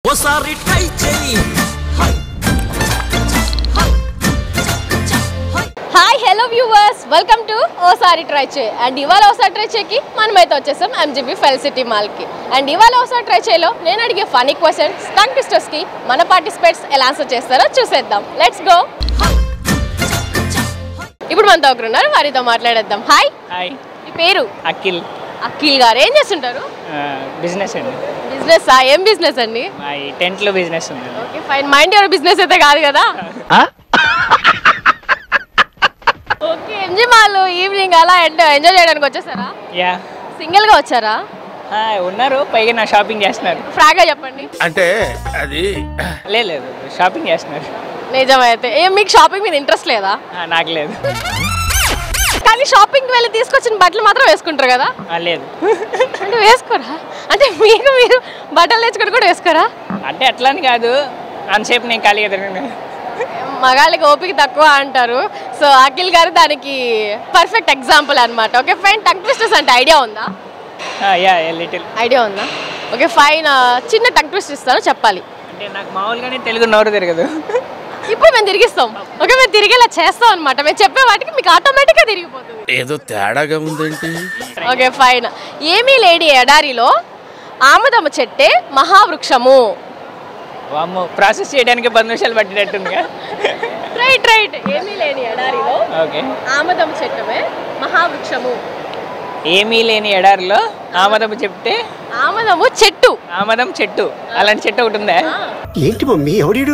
ఓసారి ట్రై చెయ్యి hi hello viewers welcome to ఓసారి ట్రై చే అండ్ ఇవాళ ఓసారి ట్రై చేకి మనమైతే వచ్చేసాం ఎంజీబీ ఫెల్ సిటీ మాల్కి అండ్ ఇవాళ ఓసారి ట్రై చేలో నేను అడిగే ఫనీ క్వశ్చన్స్ టంగ్ ట్విస్టర్స్కి మన పార్టిసిపేట్స్ ఎలా ఆన్సర్ చేస్తారో చూసేద్దాం లెట్స్ గో ఇప్పుడు మనతో ఒకరు ఉన్నారు వారితో మాట్లాడేద్దాం హాయ్ హాయ్ మీ పేరు అఖిల్ అఖిల్ గారు ఏం చేస్తుంటారు బిజినెస్ అండి బిజినెస్ ఏం బిజినెస్ అండి మా టెంట్లో బిజినెస్ ఉంది ఓకే ఫైన్ మైండ్ ఎవరి బిజినెస్ అయితే కాదు కదా ఓకే ఎంజీ మాల్ ఈవినింగ్ అలా ఎంజాయ్ చేయడానికి వచ్చేసారా యా సింగిల్ గా వచ్చారా ఉన్నారు పైగా నా షాపింగ్ చేస్తున్నారు ఫ్రాగ్ గా చెప్పండి అంటే అది లేదు లేదు షాపింగ్ చేస్తున్నారు నిజమైతే ఏం మీకు షాపింగ్ మీద ఇంట్రెస్ట్ లేదా ఆ, నాకు లేదు కానీ షాపింగ్ వెళ్ళి తీసుకొచ్చిన బట్టలు మాత్రం వేసుకుంటారు కదా ఆ, లేదు అంటే వేసుకోరా అంటే మీకు మీరు బట్టలు తెచ్చుకొని కూడా వేసుకోరా అంటే అట్లా అని కాదు అంతసేపు నేను ఖాళీగా తిరగను మగాళ్ళకి ఓపిక తక్కువ అంటారు సో అఖిల్ గారు దానికి పర్ఫెక్ట్ ఎగ్జాంపుల్ అన్నమాట ఓకే ఫైన్ టంగ్ ట్విస్టర్స్ అంటే ఐడియా ఉందా యా లిటిల్ ఐడియా ఉందా ఓకే ఫైన్ చిన్న టంగ్ ట్విస్ట్ ఇస్తాను చెప్పాలి అంటే నాకు మామూలుగానే తెలుగు నోరు తిరగదు ఇప్పుడు మేము తిరిగిస్తాం ఓకే మేము తిరిగేలా చేస్తాం అనమాట మేము చెప్పే వాటికి మీకు ఆటోమేటిక్గా తిరిగిపోతుంది ఏదో తేడాగా ఉందేంటి ఓకే ఫైన్ ఏమీ లేని ఎడారిలో ఆమదమ చెట్టే మహావృక్షము వామ్మో ప్రాసెస్ చేయడానికి పది నిమిషాలు పట్టినట్టుందిగా రైట్ రైట్ ఏమీ లేని ఎడారిలో ఓకే ఆమదమ చెట్టమే మహావృక్షము ఏమీ లేని ఎడారిలో ఆమదం చెప్తే ఆమదము చెట్టు ఆమదం చెట్టు అలాంటి చెట్టు ఒకటి ఉందా ఏంటి మమ్మీ ఎవడీడు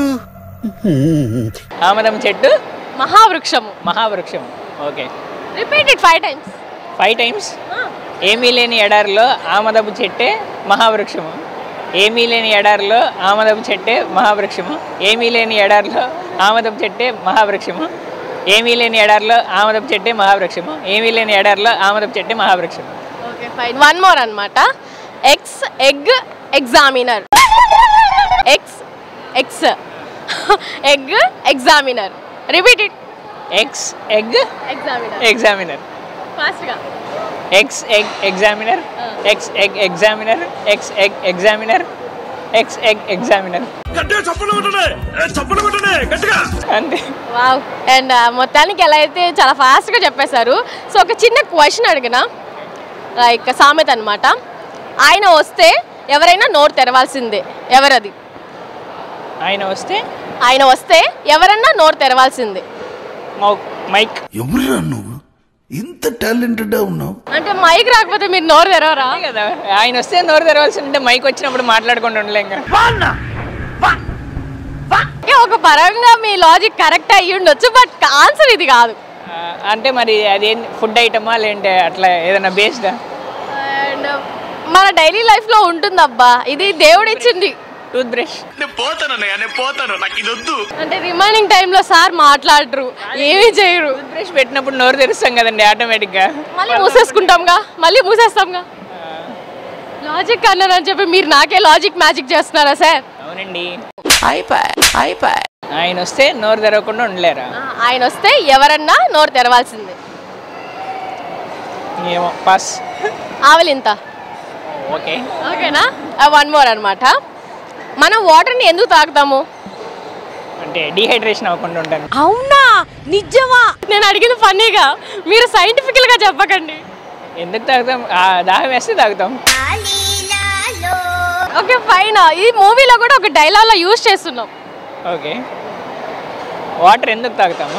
ఆమదం చెట్టు మహావృక్షము మహావృక్షం okay repeat it five times five times ఏమీ లేని ఎడారిలో ఆమదపు చెట్టే మహావృక్షము ఏమీ లేని ఎడారిలో ఆమదపు చెట్టే మహావృక్షము ఏమీ లేని ఎడారిలో ఆమదపు చెట్టే మహావృక్షము ఏమీ లేని ఎడారిలో ఆమదపు చెట్టే మహావృక్షము ఏమీ లేని ఎడారిలో ఆమదపు చెట్టే మహావృక్షము ఓకే ఫైన్ వన్ మోర్ అన్నమాట ex egg examiner ex ex egg examiner repeat it ex egg examiner examiner ఫాస్ట్గా ex egg examiner ex egg examiner ex egg examiner ex egg examiner గట్టిగా చప్పలు కొట్టండి ఏ, చప్పలు కొట్టండి గట్టిగా అంతే వావ్ అండ్ మొత్తానికి ఎలా అయితే చాలా ఫాస్ట్గా చెప్పేశారు సో ఒక చిన్న క్వశ్చన్ అడిగిన లైక్ సామెత అనమాట ఆయన వస్తే ఎవరైనా నోరు తెరవాల్సిందే ఎవరది ఆయన వస్తే ఆయన వస్తే ఎవరన్నా నోరు తెరవాల్సిందే మౌ మైక్ ఎవరురా నువ్వు ఇంత టాలెంటెడ్ ఉన్నావు అంటే మైక్ రాకపోతే మీరు నోరు తెరవరా అంతే కదా ఆయన వస్తే నోరు తెరవాల్సి ఉంటే మైక్ వచ్చినప్పుడు మాట్లాడుకుంటూ ఉండలేం కదా. ఏ, ఒక పరంగా మీ లాజిక్ కరెక్ట్ అయ్యి ఉండొచ్చు బట్ ఆన్సర్ ఇది కాదు ఆ, అంటే మరి అదేం ఫుడ్ ఐటమా లేదంటే అట్లా ఏదైనా బేస్డా అండ్ మన డైలీ లైఫ్లో ఉంటుందబ్బా ఇది దేవుడు ఇచ్చింది టూత్ బ్రష్ నేను పోతాను అన్నయ్య నేను పోతాను నాకు ఇది వద్దు అంటే రిమైనింగ్ టైంలో సార్ మాట్లాడరు ఏమీ చేయరు టూత్ బ్రష్ పెట్టినప్పుడు నోరు తెరుస్తాం కదండి ఆటోమేటిక్గా మళ్ళీ మూసేసుకుంటాంగా మళ్ళీ మూసేస్తాంగా లాజిక్ అన్నారని చెప్పి మీరు నాకే లాజిక్ మ్యాజిక్ చేస్తున్నారా సార్ అవునండి ఆయన వస్తే నోరు తెరవకుండా ఉండలేరా ఆయన వస్తే ఎవరన్నా నోరు తెరవాల్సిందే ఏమో పాస్ ఆవలింత ఓకే ఓకేనా వన్ మోర్ అన్నమాట మనం వాటర్ని ఎందుకు తాగుతాము అంటే డీహైడ్రేషన్ అవ్వకుండా ఉంటాను అవునా నిజమా నేను అడిగింది ఫన్నీగా మీరు సైంటిఫికల్ గా చెప్పకండి ఎందుకు తాగుతాం ఆ, దాహం వేస్తే తాగుతాం ఓకే ఫైన్ ఈ మూవీలో కూడా ఒక డైలాగ్ లో యూజ్ చేస్తున్నాం ఓకే వాటర్ ఎందుకు తాగుతామా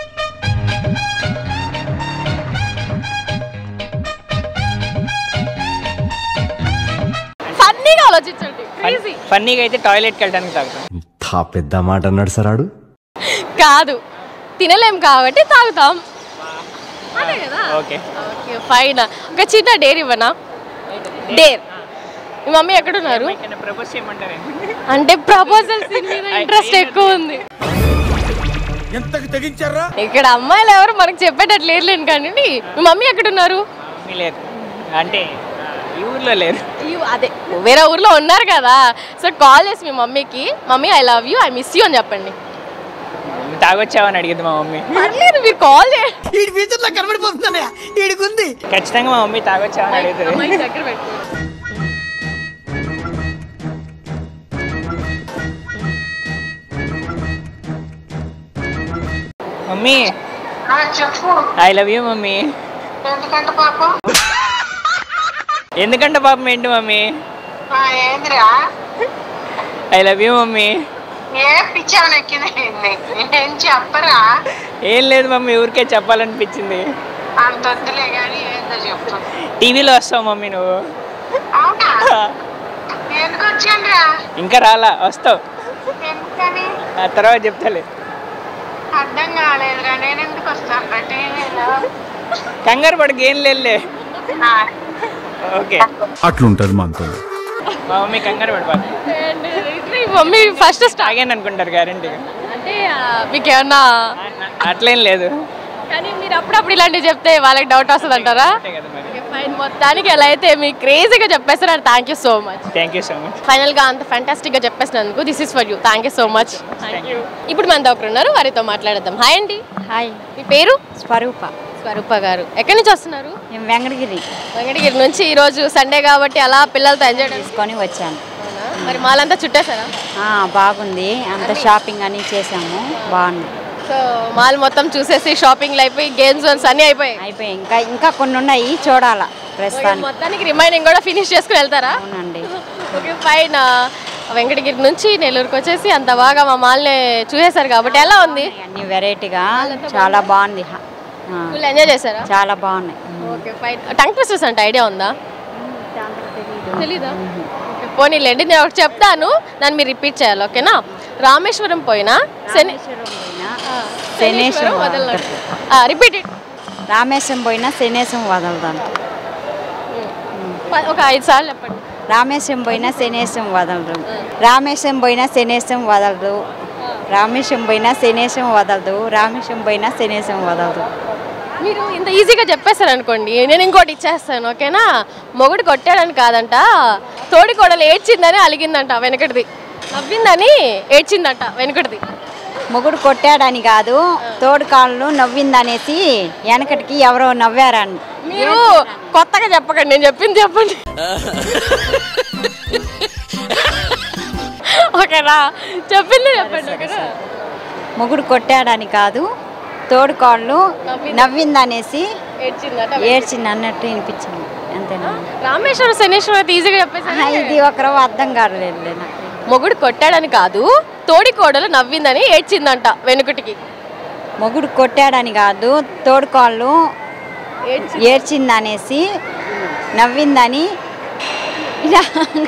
ఫన్నీగా ఆలోచించండి క్రేజీ ఫన్నీగా అయితే టాయిలెట్కి వెళ్ళడానికి తాగుతాం తా పెద్ద మాట అన్నాడు సరాడు కాదు తినలేం కాబట్టి తాగుతాం అదే కదా ఓకే ఓకే ఫైన్ ఒక చిన్న డేర్ ఇవ్వనా డేర్ మీ మమ్మీ ఎక్కడున్నారు ప్రపోజ్ చేయమంటారండి అంటే ప్రపోజల్స్ మీద ఇంట్రెస్ట్ ఎక్కువ ఉంది ఎంతకు తెగించారా ఇక్కడ అమ్మాయిలు ఎవరు మనకు చెప్పేటట్లు లేరులేండి కానీ మీ మమ్మీ ఎక్కడున్నారు మమ్మీ లేదు అంటే ఆ, ఈ ఊర్లో లేరు You- అదే వేరే ఊర్లో ఉన్నారు కదా సో కాల్ చేసి మీ మమ్మీకి mummy I love you I miss you అని చెప్పండి తాగొచ్చావని అడిగింది మా మమ్మీ పర్లేదు మీరు కాల్ చేయండి ఈ ఫ్యూచర్ లో కనబడిపోతుందన్నయ్య ఈడికుంది ఖచ్చితంగా మా మమ్మీ తాగొచ్చావని అడుగుతుంది అమ్మాయికి దగ్గర పెట్టుకో మమ్మీ చెప్పు ఐ లవ్ యూ మమ్మీ ఎందుకంటే పాపం ఎందుకంటే పాపం ఏంటి మమ్మీ ఆ, ఏందిరా ఐ లవ్ యూ మమ్మీ ఏ పిచ్చాను ఎక్కింది ఏం చెప్పరా ఏం లేదు మమ్మీ ఊరికే చెప్పాలనిపించింది అంత వద్దులే కానీ ఏందో చెప్పు టీవీలో వస్తావు మమ్మీ నువ్వు అవునా ఎందుకు వచ్చానురా ఇంకా రాలా వస్తావు ఎందుకని ఆ తర్వాత చెప్తాలే అర్థం కాలేదురా నేను ఎందుకు వస్తాను టీవీలో కంగారు పడక ఏం లేదులే ఆ, ఓకే అట్లుంటది మనతో మా మమ్మీ కంగారు పడిపోతుంది And ఇట్లా ఈ మమ్మీ ఫస్ట్ స్టార్ట్ తాగాను అనుకుంటారు గ్యారంటీ అంటే ఆ, మీకు ఏమన్నా అట్లేం లేదు కానీ మీరు అప్పుడప్పుడు ఇలాంటివి చెప్తే వాళ్ళకి డౌట్ వస్తుంది అంటారా అంతే కదా మరి ఫైన్ మొత్తానికి ఎలా అయితే మీకు క్రేజీగా చెప్పేస్తారు thank you so much thank you so much final గా అంత ఫ్యాంటాస్టిక్ గా చెప్పేసినందుకు this is for you thank you so much ఇప్పుడు మనతో ఒకరు ఉన్నారు వారితో మాట్లాడదాం హాయ్ అండి హాయ్ మీ పేరు స్వరూప స్వరూప గారు ఎక్కడి నుంచి వస్తున్నారు నేను వెంకటగిరి వెంకటగిరి నుంచి ఈ రోజు సండే కాబట్టి అలా పిల్లలతో ఎంజాయ్ చేస్తారు తీసుకొని వచ్చాను మరి మాలంతా చుట్టేశారా ఆ, బాగుంది అంత షాపింగ్ అని చేసాము బాగుంది సో మాల్ మొత్తం చూసేసి షాపింగ్లు అయిపోయి గేమ్ జోన్స్ అన్నీ అయిపోయాయి అయిపోయి ఇంకా ఇంకా కొన్ని ఉన్నాయి చూడాలా ప్రస్తుతానికి మొత్తానికి రిమైనింగ్ కూడా ఫినిష్ చేసుకుని వెళ్తారా అవునండి ఓకే ఫైన్ వెంకటగిరి నుంచి నెల్లూరుకి వచ్చేసి అంత బాగా మా మాల్ని చూసేశారు కాబట్టి ఎలా ఉంది అన్ని వెరైటీగా చాలా బాగుంది హ- ఆ, ఫుల్ ఎంజాయ్ చేశారా చాలా బాగున్నాయి ఓకే ఫైన్ టంగ్ ట్విస్టర్స్ అంటే ఐడియా ఉందా తెలీదా ఓకే పోనీలేండి నేను ఒకటి చెప్తాను దాన్ని మీరు రిపీట్ చేయాలి ఓకేనా రామేశ్వరం పోయినా శని శనేశ్వరం వదలనాడు రిపీట్ ఇట్ రామేశం పోయినా శనేశం వదలదాం ఒక ఐదు సార్లు చెప్పండి రామేశం పోయినా శనేశం వదలదు రామేశం పోయినా శనేశం వదలదు రామేశం పోయినా శనేశం వదలదు రామేశం పోయినా శనేశం వదలదు మీరు ఇంత ఈజీగా చెప్పేస్తారు అనుకోండి నేను ఇంకోటి ఇచ్చేస్తాను ఓకేనా మొగుడు కొట్టాడని కాదంట తోడి కోడలు ఏడ్చిందని అలిగిందంట వెనకటిది నవ్విందని ఏడ్చిందంట వెనకటిది మొగుడు కొట్టాడని కాదు తోడు కాళ్ళు నవ్విందనేసి వెనకటికి ఎవరో నవ్వారని మీరు కొత్తగా చెప్పకండి నేను చెప్పింది చెప్పండి ఓకేనా చెప్పింది చెప్పండి ఓకేనా మొగుడు కొట్టాడని కాదు తోడు కాళ్ళు నవ్విందనేసి ఏడ్చిందట ఏడ్చింది అన్నట్టు వినిపించింది అంతేనా రామేశ్వరం శనేశ్వరం అయితే ఈజీగా చెప్పేసి ఆహా, ఇది ఒకరో అర్థం కావలేదు నాకు మొగుడు కొట్టాడని కాదు తోడి కోడలు నవ్విందని ఏడ్చిందంట వెనుకటికి మొగుడు కొట్టాడని కాదు తోడు కాళ్ళు ఏడ్చి ఏడ్చిందనేసి నవ్విందని ఇలా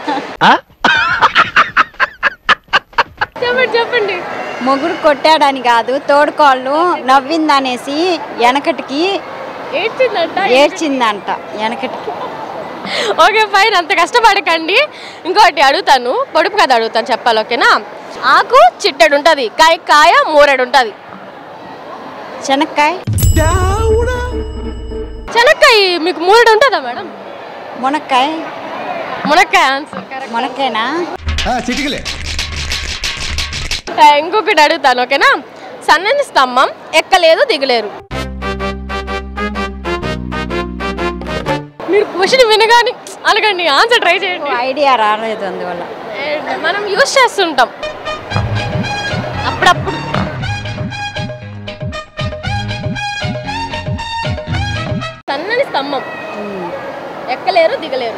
చెప్పండి చెప్పండి మొగుడు కొట్టాడని కాదు తోడు కాళ్ళు నవ్విందనేసి వెనకటికి ఏడ్చిందంట ఏడ్చిందంట వెనకటికి ఓకే ఫైన్ అంత కష్టపడకండి ఇంకోటి అడుగుతాను పొడుపు కథ అడుగుతాను చెప్పాలి ఓకేనా ఆకు చిట్టెడు ఉంటుంది కాయ కాయ మూరెడు ఉంటుంది శనక్కాయ చెనక్కాయ మీకు మూరెడు ఉంటుందా మేడం మునక్కాయ మునక్కాయ ఆన్సర్ కరెక్ట్ మునక్కాయనా చిటికలే ఇంకొకటి అడుగుతాను ఓకేనా సన్నని స్తంభం ఎక్కలేదు దిగలేరు మీరు క్వశ్చన్ వినగానే అనకండి ఆన్సర్ ట్రై చేయండి ఐడియా రాలేదు అందువల్ల And మనం యూస్ చేస్తుంటాం అప్పుడప్పుడు సన్నని స్తంభం ఎక్కలేరు దిగలేరు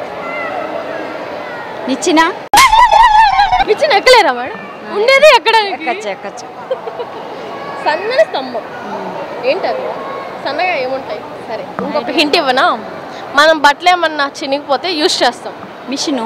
నిచ్చిన నిచ్చిన ఎక్కలేరా మేడం ఉండేది ఎక్కడానికి ఎక్కచ్చు ఎక్కచ్చు సన్నని స్తంభం ఏంటది సన్నగా ఏముంటాయి సరే ఇంకొక హింట్ ఇవ్వనా మనం బట్టలు ఏమన్నా చినిగిపోతే యూస్ చేస్తాం మిషను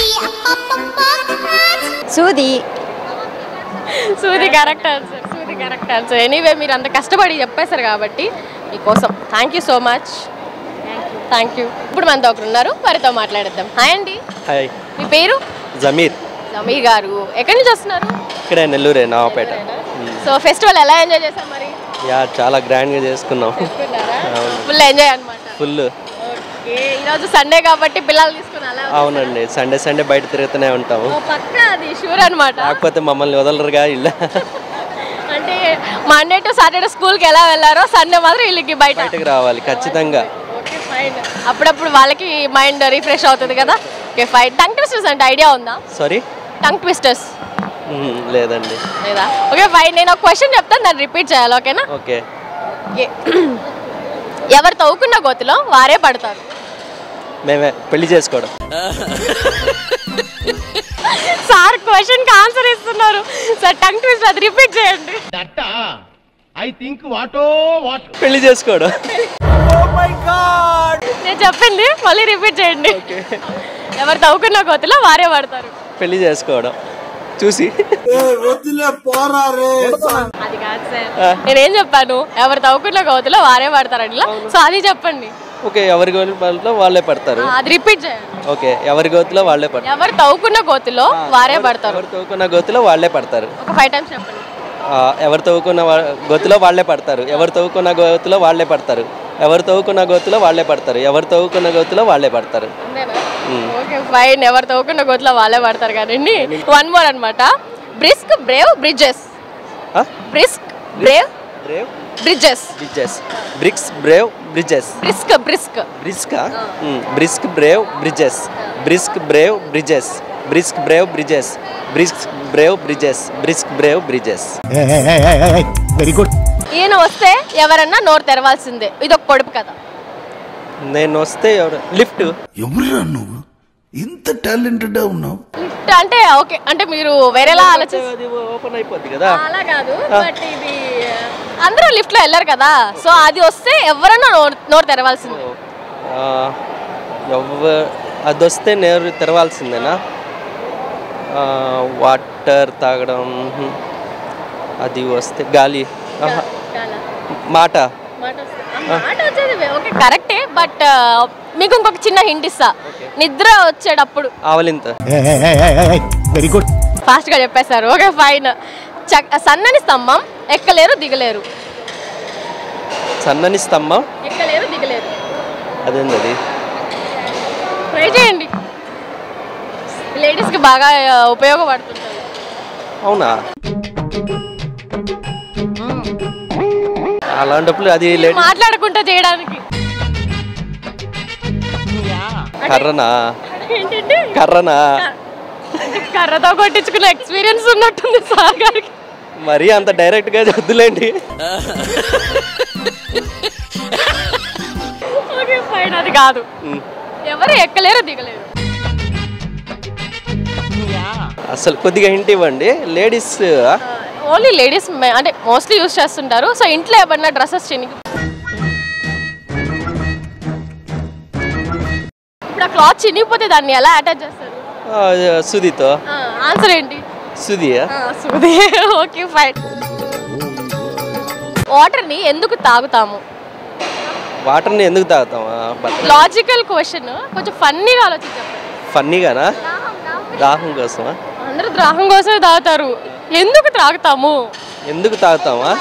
సూది సూది కరెక్ట్ ఆన్సర్ సూది కరెక్ట్ ఆన్సర్ ఎనీవే మీరు అంత కష్టపడి చెప్పేశారు కాబట్టి మీకోసం thank you so much thank you ఇప్పుడు మనతో ఒకరు ఉన్నారు వారితో మాట్లాడేద్దాం హాయ్ అండి హాయ్ మీ పేరు జమీర్ జమీర్ గారు ఎక్కడి నుంచి వస్తున్నారు ఇక్కడే నెల్లూరే నావపేట సో ఫెస్టివల్ ఎలా ఎంజాయ్ చేశాం మరి యా చాలా గ్రాండ్గా చేసుకున్నాం ఫుల్ ఎంజాయ్ అనమాట ఫుల్ ఓకే ఈరోజు సండే కాబట్టి పిల్లలు తీసుకుని అలా అవునండి సండే సండే బయట తిరుగుతూనే ఉంటాము ఓ పక్క అది షూర్ అనమాట కాకపోతే మమ్మల్ని వదలరుగా ఇల్లు అంటే మండే టు సాటర్డే స్కూల్కి ఎలా వెళ్ళారో సండే మాత్రం వీళ్ళకి బయట బయటకు రావాలి ఖచ్చితంగా ఓకే ఫైన్ అప్పుడప్పుడు వాళ్ళకి మైండ్ రిఫ్రెష్ అవుతుంది కదా ఓకే ఫైన్ టంగ్ ట్విస్టర్స్ అంటే ఐడియా ఉందా సారీ టంగ్ ట్విస్టర్స్ మ్మ్, లేదండి లేదా ఓకే ఫైన్ నేను ఒక క్వశ్చన్ చెప్తాను దాన్ని రిపీట్ చేయాలి ఓకేనా ఓకే ఓకే ఎవరు తవ్వుకున్న గోతిలో వారే పడతారు మేమే పెళ్లి చేసుకోవడం సార్ క్వశ్చన్ కి ఆన్సర్ ఇస్తున్నారు సార్ టంగ్ ట్విస్ట్ అది రిపీట్ చేయండి పెళ్లి చేసుకోవడం నేను చెప్పింది మళ్ళీ రిపీట్ చేయండి ఎవరు తవ్వుకున్న గోతిలో వారే పడతారు పెళ్లి చేసుకోవడం చూసి అది కాదు సార్ నేనేం చెప్పాను ఎవరు తవ్వుకున్న గోతిలో వారే పడతారండి సో అది చెప్పండి ఓకే ఎవరి గోతిలో వాళ్ళే పడతారు ఆ, అది రిపీట్ చేయండి ఓకే ఎవరి గోతిలో వాళ్ళే పడతారు ఎవరు తవ్వుకున్న గోతిలో వారే పడతారు ఎవరు తవ్వుకున్న గోతిలో వాళ్ళే పడతారు ఒక ఫైవ్ టైమ్స్ చెప్పండి ఆ, ఎవరు తవ్వుకున్న వా- గోతిలో వాళ్ళే పడతారు ఎవరు తవ్వుకున్న గోతిలో వాళ్ళే పడతారు ఎవరు తవ్వుకున్న గోతిలో వాళ్ళే పడతారు ఎవరు తవ్వుకున్న గోతిలో వాళ్ళే పడతారు ఓకే ఫైన్ ఎవరు తవ్వుకున్న గోతిలో వాళ్ళే పడతారు కానీ వన్ మోర్ అన్నమాట బ్రిస్క్ బ్రేవ్ బ్రిడ్జెస్ ఆ? Brisk brave brave bridges bridges bricks brave bridges brisk brisk బ్రిస్కా brisk brave bridges brisk brave bridges brisk brave bridges brisk brave bridges brisk brave bridges very good ఈయన వస్తే ఎవరన్నా నోరు తెరవాల్సిందే ఇది ఒక పొడుపు కదా నేను వస్తే ఎవరు లిఫ్ట్ ఎవరురా నువ్వు ఇంత టాలెంటెడ్ ఉన్నావు లిఫ్ట్ అంటే ఓకే అంటే మీరు వేరేలా ఆలోచిస్తారు అది ఓపెన్ అయిపోద్ది కదా అలా కాదు బట్ ఇది అందరూ లిఫ్ట్ లో వెళ్ళారు కదా సో అది వస్తే ఎవరన్నా నోరు నోరు తెరవాల్సిందే ఆ, ఎవ అది వస్తే నేరు తెరవాల్సిందేనా ఆ, వాటర్ తాగడం హ్మ్. అది వస్తే గాలి ఆహా. మాట మాట వస్తుంది. ఆ మాట వచ్చేది ఓకే కరెక్టే బట్ మీకు ఇంకొక చిన్న హింట్ ఇస్తా నిద్ర వచ్చేటప్పుడు ఆవలింత వెరీ గుడ్ ఫాస్ట్ గా చెప్పేశారు ఓకే ఫైన్ సన్నని స్తంభం ఎక్కలేరు దిగలేరు సన్నని స్తంభం ఎక్కలేరు దిగలేరు అదేంది అది ట్రై చేయండి లేడీస్ కి బాగా ఆ, ఉపయోగపడుతుంటుంది అవునా అలాంటప్పుడు అది లేడీ మాట్లాడుకుంటా చేయడానికి కర్రనా ఏంటంటే కర్రనా కర్రతో కొట్టించుకున్న ఎక్స్పీరియన్స్ ఉన్నట్టుంది సార్ గారికి మరీ అంత డైరెక్ట్ గా వద్దులేండి ఓకే ఫైన్ అది కాదు ఉమ్. ఎవరు ఎక్కలేరు దిగలేరు అసలు కొద్దిగా హింట్ ఇవ్వండి లేడీస్ ఓన్లీ లేడీస్ అంటే మోస్ట్లీ యూస్ చేస్తుంటారు సో ఇంట్లో ఏమన్నా డ్రెస్సెస్ చినిగి ఇప్పుడు ఆ క్లాత్ చినిగిపోతే దాన్ని ఎలా అటాచ్ చేస్తారు సుదితో ఆన్సర్ ఏంటి సుదియా సుది ఓకే ఫైన్ వాటర్ని ఎందుకు తాగుతాము వాటర్ని ఎందుకు తాగుతామా బట్ లాజికల్ క్వశ్చన్ కొంచెం ఫన్నీగా ఆలోచించి చెప్పండి ఫన్నీగానా దాహం కోసమా అందరూ దాహం కోసమే తాగుతారు ఎందుకు తాగుతాము ఎందుకు తాగుతామా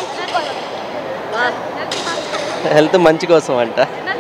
హెల్త్ మంచి కోసం అంట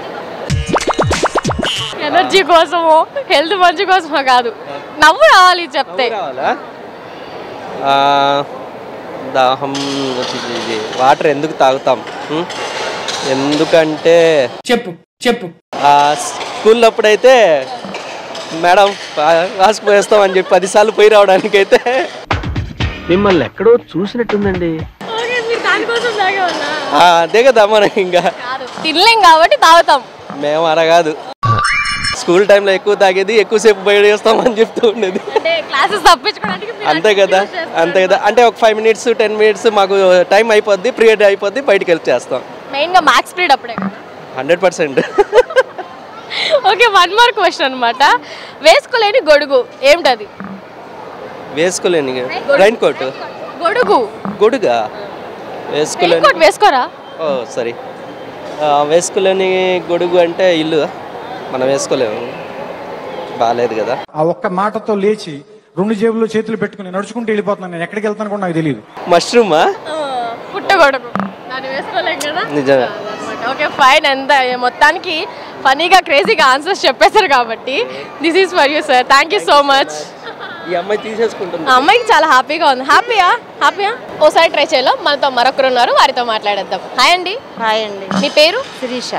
ఎనర్జీ కోసమో హెల్త్ మంచి కోసమో కాదు నవ్వు రావాలి చెప్తే కావాలా ఆ, దాహం వచ్చి- ఇది వాటర్ ఎందుకు తాగుతాం ఉం? ఎందుకంటే చెప్పు చెప్పు ఆ స్కూల్లో అప్పుడైతే మేడం క్లాస్ పోయేస్తాం అని చెప్పి పదిసార్లు పోయి రావడానికి అయితే మిమ్మల్ని ఎక్కడో చూసినట్టుందండి ఓకే, మీరు దానికోసం తాగేవాళ్ళా? ఆ, అదే కదా మనం ఇంకా కాదు తినలేం కాబట్టి తాగుతాం మేము అలా కాదు స్కూల్ టైంలో ఎక్కువ తాగేది ఎక్కువసేపు బయట చేస్తాం అని చెప్తూ ఉండేది అంటే క్లాసెస్ తప్పించుకోవడానికి మీరు అంతే కదా activities చేస్తారు. అంతే కదా అంటే ఒక ఫైవ్ మినిట్స్ టెన్ మినిట్స్ మాకు టైం అయిపోద్ది పీరియడ్ అయిపోద్ది బయటికి వెళ్ళి చేస్తాం మెయిన్ గా మ్యాథ్స్ పీరియడ్ అప్పుడే కదా hundred percent okay one more question అన్నమాట వేసుకోలేని గొడుగు ఏమిటది వేసుకోలేని రైన్ కోట్ గొడుగు గొడుగా రెయిన్ వేసుకోలేని కోట్ వేసుకోరా ఓ సారీ వేసుకోలేని గొడుగు అంటే ఇల్లు మనం వేసుకోలేము బాగాలేదు కదా ఆ ఒక్క మాటతో లేచి రెండు జేబుల్లో చేతులు పెట్టుకుని నడుచుకుంటూ వెళ్ళిపోతున్నాను నేను ఎక్కడికి వెళ్తాను కూడా నాకు తెలియదు మష్రూమా పుట్ట గొడుగు దాన్ని వేసుకోలేం కదా నిజమే ఓకే ఫైన్ ఎంత మొత్తానికి ఫనీగా క్రేజీగా ఆన్సర్స్ చెప్పేశారు కాబట్టి this is for you sir thank you so much ఈ అమ్మాయి తీసేసుకుంటుంది ఆ అమ్మాయికి చాలా హ్యాపీగా ఉంది హ్యాపీయా హ్యాపీయా ఓసారి ట్రై చేయాలో మనతో మరొకరు ఉన్నారు వారితో మాట్లాడేద్దాం హాయ్ అండి హాయ్ అండి మీ పేరు శిరీష శిరీష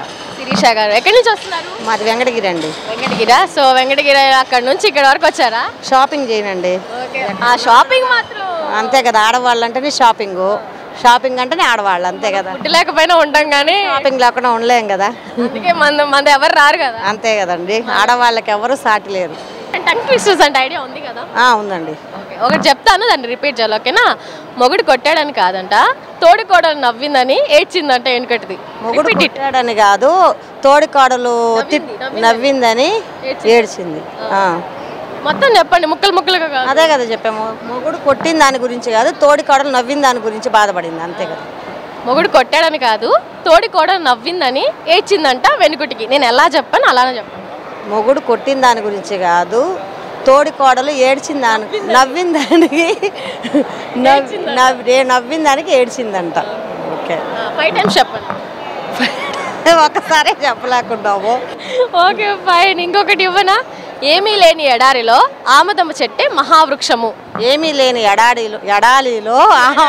శిరీష గారు ఎక్కడి నుంచి వస్తున్నారు మాది వెంకటగిరి అండి వెంకటగిరా సో వెంకటగిరి అక్కడ నుంచి ఇక్కడ వరకు వచ్చారా షాపింగ్ చేయనండి ఆ షాపింగ్ మాత్రం అంతే కదా ఆడవాళ్ళు అంటేనే షాపింగ్ షాపింగ్ అంటేనే ఆడవాళ్ళు అంతే కదా ఫుడ్ లేకపోయినా ఉంటాం కానీ షాపింగ్ లేకుండా ఉండలేం కదా అందుకే మన మన ఎవరు రారు కదా అంతే కదండి ఆడవాళ్ళకి ఎవరు సాటి లేరు టంగ్ ట్విస్టర్స్ అంటే ఐడియా ఉంది కదా ఆ, ఉందండి ఓకే ఒకటి చెప్తాను దాన్ని రిపీట్ చేయాలి ఓకేనా మొగుడు కొట్టాడని కాదంట తోడి కోడలు నవ్విందని ఏడ్చిందంట వెనుకటిది మొగుడు Repeat it. కొట్టాడని కాదు తోడి కోడలు తిట్- నవ్వింది, నవ్విందని ఏడ్చింది ఆ. మొత్తం చెప్పండి ముక్కలు ముక్కలుగా కాదు అదే కదా చెప్పాము మొగుడు కొట్టిన దాని గురించి కాదు తోడి కోడలు నవ్విన దాని గురించి బాధపడింది అంతే కదా మొగుడు కొట్టాడని కాదు తోడి కోడలు నవ్విందని ఏడ్చిందంట వెనుకటికి నేను ఎలా చెప్పాను అలానే చెప్పాను మొగుడు కొట్టిన దాని గురించి కాదు తోడి కోడలు ఏడ్చిన దానికి నవ్విన దానికి నవ్- నవ్- ఏ- నవ్విన దానికి ఏడ్చిందంట ఓకే ఫైవ్ టైమ్స్ చెప్పండి ఒకసారి చెప్పలేకున్నాము ఓకే ఫైన్ ఇంకొకటి ఇవ్వనా ఏమీ లేని ఎడారిలో ఆమదమ్మ చెట్టే మహావృక్షము ఏమీ లేని ఎడారిలో ఎడారిలో ఆహా.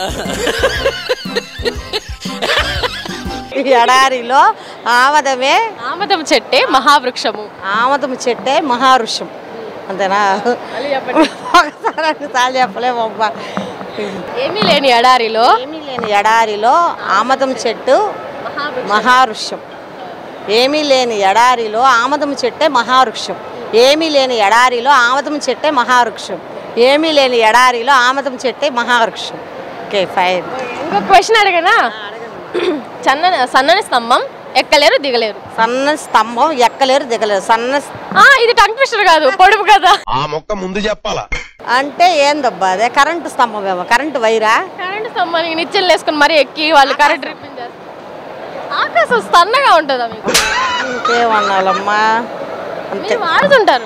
ఎడారిలో ఆమదమే ఆమదమ్మ చెట్టే మహావృక్షము ఆమదం చెట్టే మహారుషం అంతేనా ఒకసారి రెండుసార్లు చెప్పలేమమ్మా ఏమీ లేని ఎడారిలో ఏమీ లేని ఎడారిలో ఆమదం చెట్టు మహావృక్షం ఏమీ లేని ఎడారిలో ఆమదం చెట్టే మహావృక్షం ఏమీ లేని ఎడారిలో ఆమదం చెట్టే మహావృక్షం ఏమీ లేని ఎడారిలో ఆమదం చెట్టే మహావృక్షం ఓకే ఫైన్ ఇంకొక క్వశ్చన్ అడగనా చన్న సన్నని స్తంభం ఎక్కలేరు దిగలేరు సన్న స్తంభం ఎక్కలేరు దిగలేరు సన్న ఆ ఇది టంగ్ ట్విస్టర్ కాదు పొడుపు కదా ఆ మొక్క ముందు చెప్పాలా అంటే ఏందబ్బా అదే కరెంటు స్తంభం ఏమో కరెంటు వైరా కరెంట్ స్తంభానికి నిచ్చెలు వేసుకొని మరీ ఎక్కి వాళ్ళు కరెంట్ రిపేర్ చేస్తారు ఆకాశం సన్నగా ఉంటుందా మీకు ఇంకేమన్నాలమ్మా అంతే మీరు వాడుతుంటారు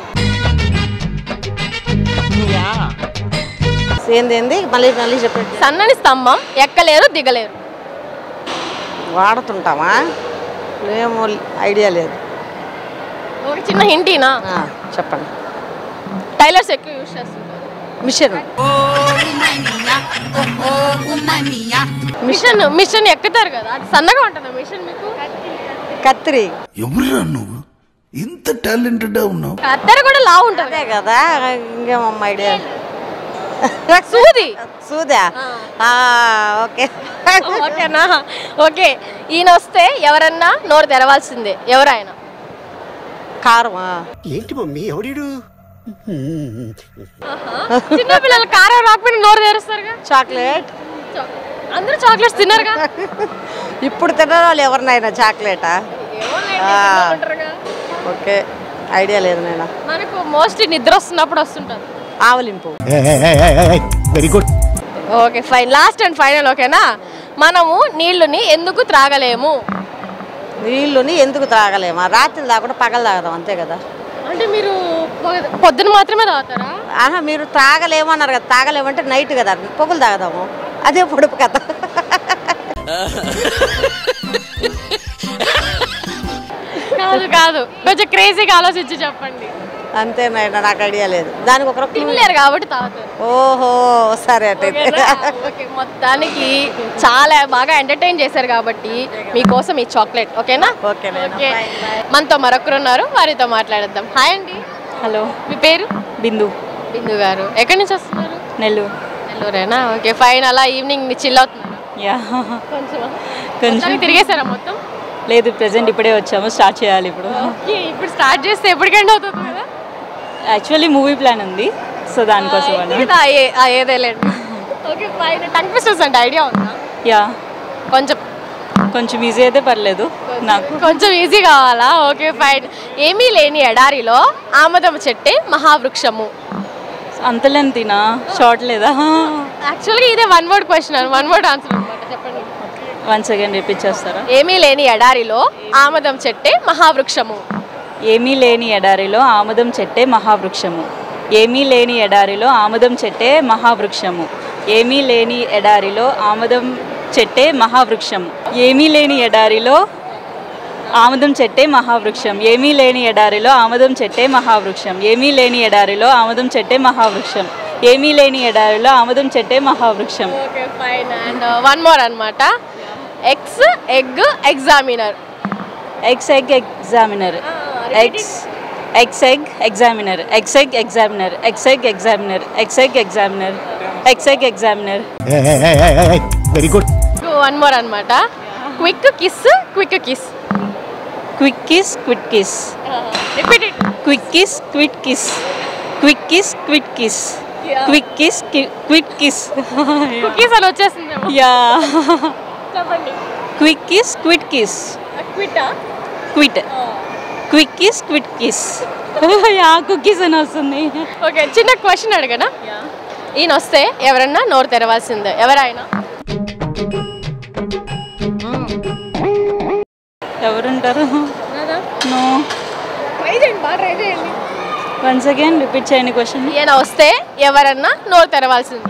ఏంది ఏంది మళ్ళీ మళ్ళీ చెప్పండి సన్నని స్తంభం ఎక్కలేరు దిగలేరు వాడుతుంటామా ఏమో ఐడియా లేదు ఒక చిన్న హింటీనా ఆ, చెప్పండి టైలర్స్ ఎక్కువ యూజ్ చేస్తుంటారు మిషన్ మిషన్ మిషన్ ఎక్కుతారు కదా అది సన్నగా ఉంటుంది మిషన్ మీకు కత్తిరి ఎవరురా నువ్వు ఇంత టాలెంటెడ్ ఉన్నావు కత్తెర కూడా లావు ఉంటుంది అదే కదా ఇంకేమమ్మా ఐడియా సూది సూదా ఆ, ఓకే ఓకేనా ఓకే ఈయన వస్తే ఎవరన్నా నోరు తెరవాల్సిందే ఎవరైనా కారమా ఏంటి మమ్మీ ఎవడీడు చిన్న పిల్లలు కారం రాకపోయినా నోరు తెరుస్తారుగా చాక్లెట్ అందరూ చాక్లెట్స్ తిన్నారుగా ఇప్పుడు తిన్న వాళ్ళు ఎవరినైనా చాక్లెటా ఆ, ఓకే ఐడియా లేదు నేను మనకు మోస్ట్లీ నిద్ర వస్తున్నప్పుడు వస్తుంటుంది ఆవలింపు very good okay fine last and final ఓకేనా మనము నీళ్ళుని ఎందుకు త్రాగలేము నీళ్ళుని ఎందుకు తాగలేమా రాత్రి తాగకుండా పగలు తాగదాం అంతే కదా అంటే మీరు పొగ- పొద్దున మాత్రమే తాగుతారా ఆహా మీరు తాగలేము అన్నారు కదా తాగలేమంటే నైట్ కదా పొగులు తాగదాము అదే పొడుపు కదా కాదు కాదు కొంచెం క్రేజీగా ఆలోచించి చెప్పండి అంతేనాయన నాకు ఐడియా లేదు దానికి ఒక రకం- తినలేరు కాబట్టి తాగుతారు ఓహో సరే అట్టయితే ఓకేనా? ఓకే మొత్తానికి చాలా బాగా ఎంటర్టైన్ చేశారు కాబట్టి మీకోసం ఈ చాక్లెట్ ఓకేనా ఓకే నాయనా. Okay Bye, bye. మనతో మరొకరు ఉన్నారు వారితో మాట్లాడేద్దాం హాయ్ అండి హలో మీ పేరు బిందు బిందు గారు ఎక్కడి నుంచి వస్తున్నారు నెల్లూరు నెల్లూరేనా ఓకే ఫైన్ అలా ఈవినింగ్ చిల్ అవుతున్నారు యా కొంచెం కొంచెం మొత్తానికి తిరిగేశారా మొత్తం లేదు ప్రెసెంట్ ఇప్పుడే వచ్చాము స్టార్ట్ చేయాలి ఇప్పుడు ఓకే ఇప్పుడు స్టార్ట్ చేస్తే ఎప్పటికెండ్ అవుతుంది కదా యాక్చువల్లీ మూవీ ప్లాన్ ఉంది సో దానికోసం అని ఇది ఆ ఏ- ఆ ఏదేలేండి ఓకే ఫైన్ టంగ్ ట్విస్టర్స్ అంటే ఐడియా ఉందా యా కొంచెం కొంచెం ఈజీ అయితే పర్లేదు నాకు కొంచెం ఈజీ కావాలా ఓకే ఫైన్ ఏమీ లేని ఎడారిలో ఆమదం చెట్టే మహావృక్షము అంతలెంతినా షార్ట్ లేదా యాక్చువల్గా ఇదే one word question one word answer అనమాట చెప్పండి వన్ సెకండ్ రిపీట్ చేస్తారా ఏమీ లేని ఎడారిలో ఆమదం చెట్టే మహావృక్షము ఏమీ లేని ఎడారిలో ఆముదం చెట్టే మహావృక్షము ఏమీ లేని ఎడారిలో ఆముదం చెట్టే మహావృక్షము ఏమీ లేని ఎడారిలో ఆముదం చెట్టే మహావృక్షం ఏమీ లేని ఎడారిలో ఆముదం చెట్టే మహావృక్షం ఏమీ లేని ఎడారిలో ఆముదం చెట్టే మహావృక్షం ఏమీ లేని ఎడారిలో ఆముదం చెట్టే మహావృక్షం ఏమీ లేని ఎడారిలో ఆముదం చెట్టే మహావృక్షం okay fine and one more అన్నమాట ex egg examiner ex egg examiner ex ex egg examiner ex egg examiner ex egg examiner ex egg examiner ex egg examiner very good one more అన్నమాట quick kiss quick kiss quick kiss quit kiss repeat it quick kiss quit kiss quick kiss quit kiss quick kiss quit kiss cookies అని వచ్చేస్తుందేమో yeah చెప్పండి quick kiss quit kiss క్విట్టా quit quick kiss quit kiss yeah cookies అని వస్తుంది okay చిన్న question అడగనా ఈయన వస్తే ఎవరన్నా నోరు తెరవాల్సిందే ఎవరైనా ఎవరుంటారు నో ట్రై చేయండి బాగా ట్రై చేయండి వన్స్ అగైన్ రిపీట్ చేయండి క్వశ్చన్ ఈయన వస్తే ఎవరన్నా నోరు తెరవాల్సిందే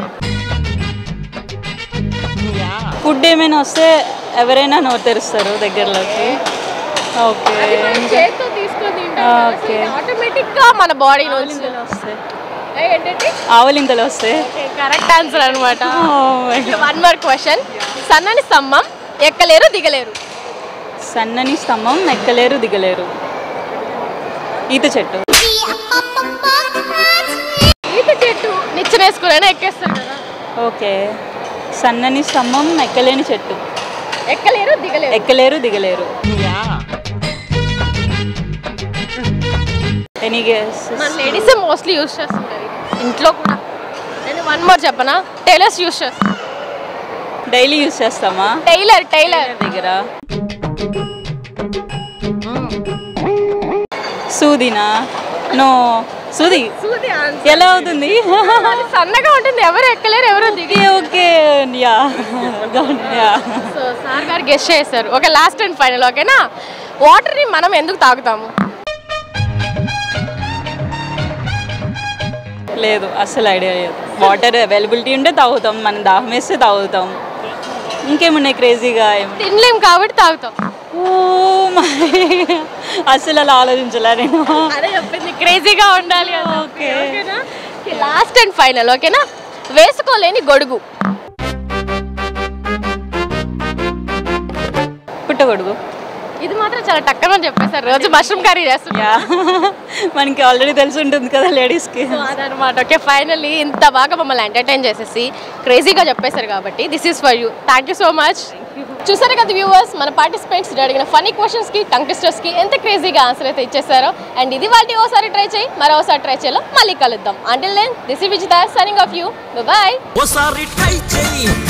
ఫుడ్ ఏమైనా వస్తే ఎవరైనా నోరు తెరుస్తారు దగ్గరలోకి ఓకే చేతితో తీసుకొని ఓకే ఆటోమేటిక్ గా మన బాడీ నుంచి వస్తాయి ఏంటంటే ఆవలింతలు వస్తాయి కరెక్ట్ ఆన్సర్ అనమాట Oh my God. One more question సన్నని స్తంభం ఎక్కలేరు దిగలేరు సన్నని స్తంభం ఎక్కలేరు దిగలేరు ఈత చెట్టు ఈత చెట్టు నిచ్చెనేసుకునే ఎక్కేస్తారు కదా ఓకే సన్నని స్తంభం ఎక్కలేని చెట్టు ఎక్కలేరు దిగలేరు ఎక్కలేరు దిగలేరు ఎనీ గెస్ మన లేడీస్ మోస్ట్లీ యూస్ చేస్తుంటారు ఇంట్లో కూడా నేను వన్ మోర్ చెప్పనా టైలర్స్ యూస్ చేస్తారు డైలీ యూస్ చేస్తామా టైలర్ టైలర్ దగ్గర సూదినా నో సూది సూది ఎలా అవుతుంది అది సన్నగా ఉంటుంది ఎవరు ఎక్కలేరు ఎవరు దిగి okay yeah yeah so sir గారు గెస్ట్ చేశారు ఓకే లాస్ట్ అండ్ ఫైనల్ ఓకేనా వాటర్ని మనం ఎందుకు తాగుతాము లేదు అస్సలు ఐడియా లేదు వాటర్ అవైలబిలిటీ ఉంటే తాగుతాం మనం దాహం వేస్తే తాగుతాం ఇంకేమున్నాయి క్రేజీగా ఏం తినలేం కాబట్టి తాగుతాం ఓ మరి అస్సలు అలా ఆలోచించలే నేను అదే చెప్పింది క్రేజీగా ఉండాలి ఓకే లాస్ట్ అండ్ ఫైనల్ ఓకేనా వేసుకోలేని గొడుగు పుట్టగొడుగు ఇది మాత్రం చాలా టక్కన చెప్పేశారు రోజు మష్రూమ్ కర్రీ చేస్తున్నా యా మనకి ఆల్రెడీ తెలిసి ఉంటుంది కదా లేడీస్కి అదనమాట ఓకే ఫైనల్లీ ఇంత బాగా మమ్మల్ని ఎంటర్టైన్ చేసేసి క్రేజీగా చెప్పేశారు కాబట్టి this is for you thank you so much చూసారు కదా వ్యూవర్స్ మన పార్టిసిపెంట్స్ అడిగిన ఫనీ క్వశ్చన్స్కి టంగ్ కి ఎంత క్రేజీగా ఆన్సర్ అయితే ఇచ్చేసారో అండ్ ఇది వాటి ఓసారి ట్రై చేయి మరోసారి ట్రై చేయాలో మళ్ళీ కలుద్దాం అంటిల్ దెన్ దిస్ ఈ Vijitha signing off you bye ఓసారి ట్రై చెయ్యి